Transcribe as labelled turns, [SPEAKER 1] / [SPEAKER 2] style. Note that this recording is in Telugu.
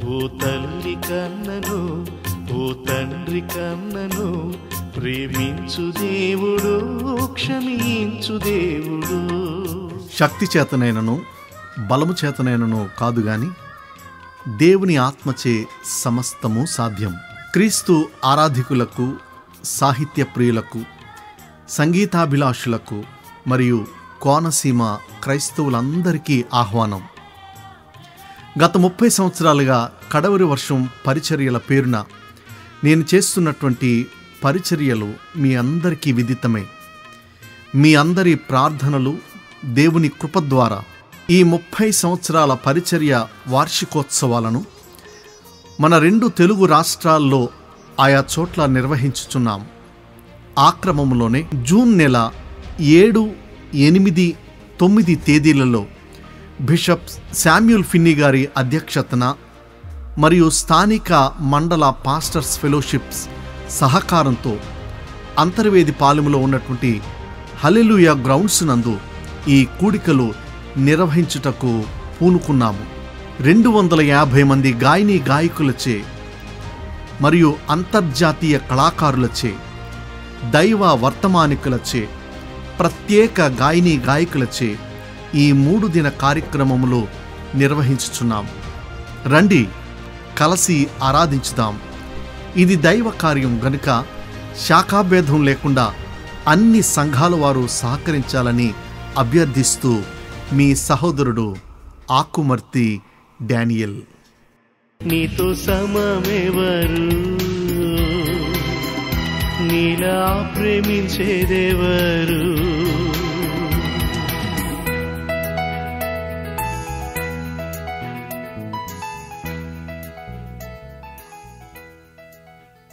[SPEAKER 1] ఓ తల్లి కన్నను ఓ తండ్రి కన్నను ప్రేమించు దేవుడు క్షమించు దేవుడు
[SPEAKER 2] శక్తి చేతనైనను బలము చేతనైనను కాదు గాని దేవుని ఆత్మచే సమస్తము సాధ్యం క్రీస్తు ఆరాధికులకు సాహిత్య ప్రియులకు సంగీతాభిలాషులకు మరియు కోనసీమ క్రైస్తవులందరికీ ఆహ్వానం గత ముప్పై సంవత్సరాలుగా కడవరి వర్షం పరిచర్యల పేరున నేను చేస్తున్నటువంటి పరిచర్యలు మీ అందరికీ విదితమే మీ అందరి ప్రార్థనలు దేవుని కృప ద్వారా ఈ ముప్పై సంవత్సరాల పరిచర్య వార్షికోత్సవాలను మన రెండు తెలుగు రాష్ట్రాల్లో ఆయా చోట్ల నిర్వహించుచున్నాం ఆ క్రమంలోనే జూన్ నెల ఏడు ఎనిమిది తొమ్మిది తేదీలలో బిషప్ శామ్యూల్ ఫిన్నీ గారి అధ్యక్షతన మరియు స్థానిక మండల పాస్టర్స్ ఫెలోషిప్స్ సహకారంతో అంతర్వేది పాలెములో ఉన్నటువంటి హలెలుయా గ్రౌండ్స్ నందు ఈ కూడికలు నిర్వహించుటకు పూనుకున్నాము రెండు వందల యాభై మంది గాయని గాయకులచే మరియు అంతర్జాతీయ కళాకారులచే దైవ వర్తమానికులచే ప్రత్యేక గాయని గాయకులచే ఈ మూడు దిన కార్యక్రమములు నిర్వహించుచున్నాం రండి కలసి ఆరాధించుదాం ఇది దైవ కార్యం గనుక శాఖాభేదం లేకుండా అన్ని సంఘాల వారు సహకరించాలని అభ్యర్థిస్తూ మీ సహోదరుడు ఆకుమర్తి డానియల్
[SPEAKER 1] నీతో సమమెవరు నీలా ప్రేమించేదెవరు